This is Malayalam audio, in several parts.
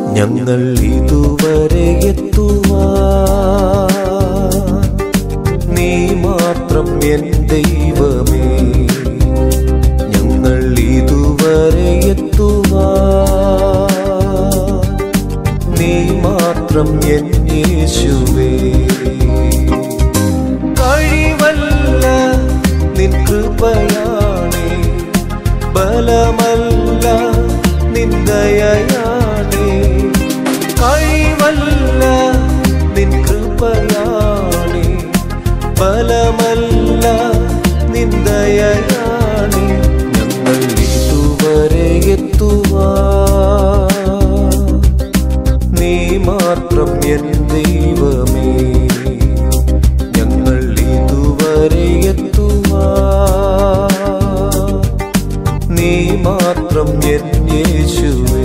ഞങ്ങൾ ഇതുവരെ എത്തുവാൻ നീ മാത്രം എൻ ദൈവമേ ഞങ്ങൾ ഇതുവരെ എത്തുവാൻ നീ മാത്രം എൻ യേശുവേ കഴിവല്ല നിൻ കൃപയാണേ ബലമല്ല നിൻ ദയയാണേ കഴിവല്ല നിൻ കൃപയാണേ ബലമല്ല നിൻ ദയയാണേ ഞങ്ങൾ ഇതുവരെ എത്തുവാൻ നീ മാത്രം എൻ ദൈവമേ ഞങ്ങൾ ഇതുവരെ എത്തുവാൻ നീ മാത്രം എൻ യേശുവേ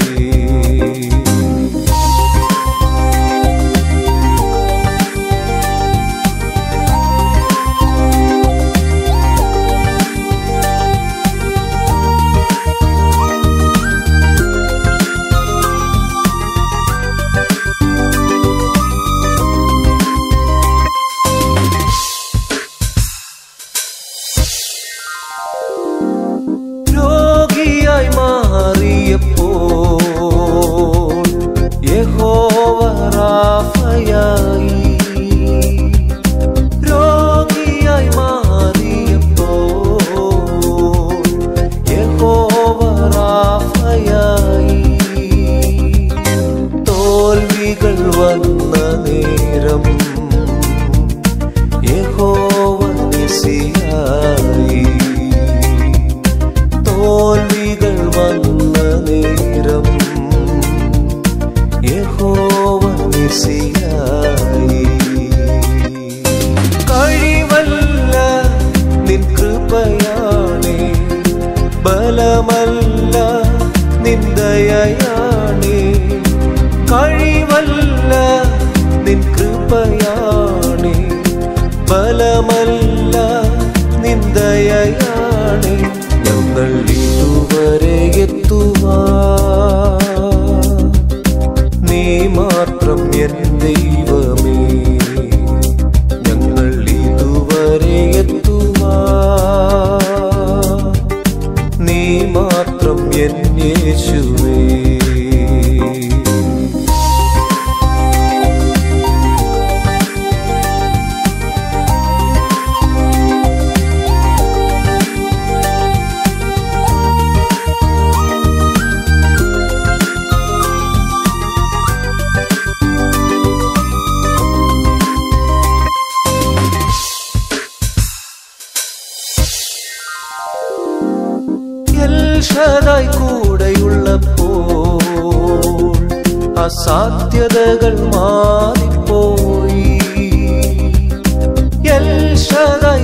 രോഗിയായി മാറിയപ്പോൾ യഹോവ റാഫയായി രോഗിയായി മാറിയപ്പോൾ യഹോവ റാഫയായി തോൽവികൾ വന്ന നേരം യഹോവ നിസിയായി തോൽവികൾ വന്ന നേരം യഹോവ നിസിയായി കഴിവല്ല നിൻ കൃപയാണേ ബലമല്ല നിൻ ദയയാണേ കഴിവല്ല നിൻ കൃപയാണേ ബലമല്ല നിൻ ദയയാണേ ഞങ്ങൾ ഇതുവരെ എത്തുവാൻ നീ മാത്രം എൻ ദൈവമേ ഞങ്ങൾ ഇതുവരെ എത്തുവാൻ നീ മാത്രം എൻ യേശുവേ എൽഷദായി കൂടെയുള്ളപ്പോൾ അസാധ്യതകൾ മാറിപ്പോയി എൽഷദായി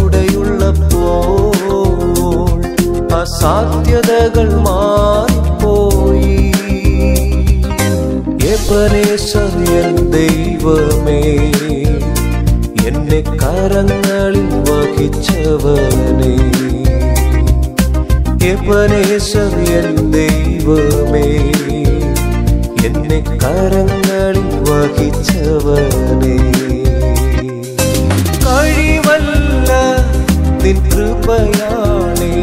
കൂടെയുള്ളപ്പോൾ അസാധ്യതകൾ മാറിപ്പോയി എബനേശ്വർ എൻ ദൈവമേ എന്നെ കരങ്ങളിൽ വഹിച്ചവനേ എബനേശ്വർ എൻ ദൈവമേ എന്നെ കരങ്ങളിൽ വഹിച്ചവനേ കഴിവല്ല നിൻ കൃപയാണേ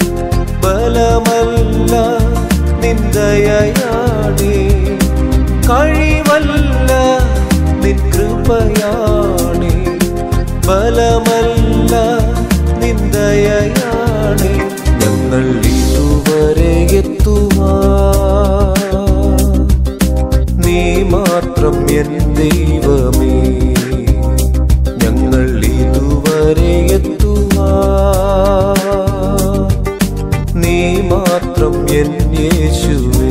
ബലമല്ല നിൻ ദയയാണേ കഴിവല്ല നിൻ കൃപയാണേ ബലമല്ല നിൻ ദയയാണേ ഞങ്ങൾ ഇതുവരെ എത്തുവാൻ നീ മാത്രം എൻ ദൈവമേ ഞങ്ങൾ ഇതുവരെ എത്തുവാൻ നീ മാത്രം എൻ യേശുവേ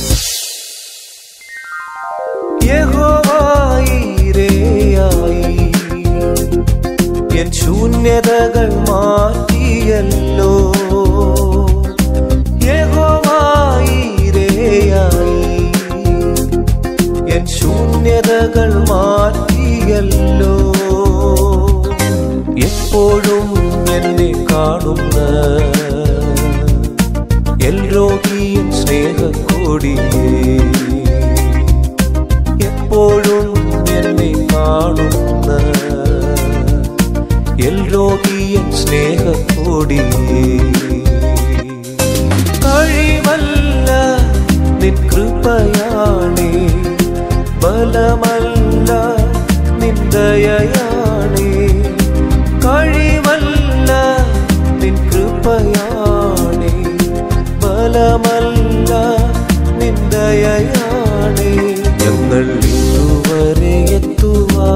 യഹോവായിരേയായി നീയല്ലോ എപ്പോഴും എന്നെ കാണുന്ന എൽ രോഗിയൻ സ്നേഹക്കോടിയേ എപ്പോഴും എന്നെ കാണുന്ന എൽ രോഗിയൻ സ്നേഹക്കോടിയേ കഴിവല്ല നിൻ കൃപയാണേ ബലമല്ല നിൻ ദയയാണേ കഴിവല്ല നിൻ കൃപയാണേ ബലമല്ല നിൻ ദയയാണേ ഞങ്ങൾ ഇതുവരെ എത്തുവാ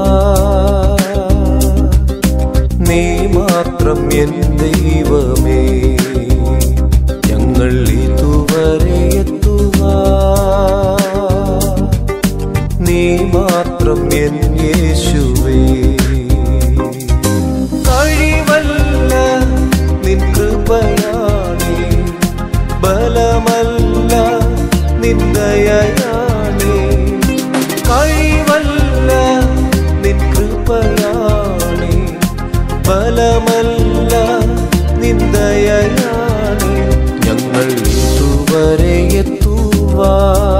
നീ മാത്രം എൻ ദൈവമേ ഞങ്ങൾ ഇതുവരെ എത്തുവാ നീ മാത്രം എൻ യേശുവേ കഴിവല്ല നിൻ കൃപയാണേ ബലമല്ല നിൻ ദയയാണേ കഴിവല്ല നിൻ കൃപയാണേ ബലമല്ല നിൻ ദയയാണേ ഞങ്ങൾ ഇതുവരെ എത്തുവാ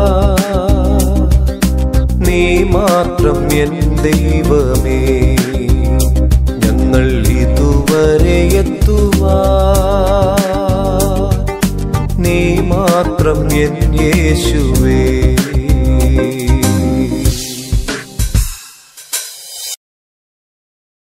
നീ മാത്രം എൻ ദൈവമേ ഞങ്ങൾ ഇതുവരെ എത്തുവാ നീ മാത്രം എൻ യേശുവേ